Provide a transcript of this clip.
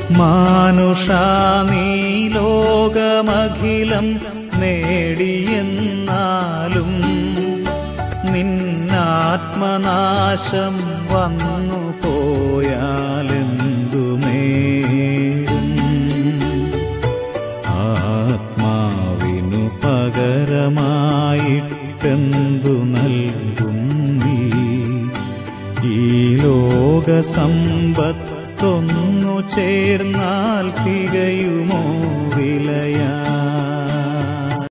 മാനുഷ നീ ലോകമഖിലം നേടിയെന്നാലും നിന്നാത്മനാശം വന്നു പോയാലെന്തുമേറും ആത്മാവിനു പകരമായിട്ടെന്തു നൽകും നീ ഈ ലോക സമ്പത്തൊന്നു ചേർന്നാൽ തികയുമോ വിലയാ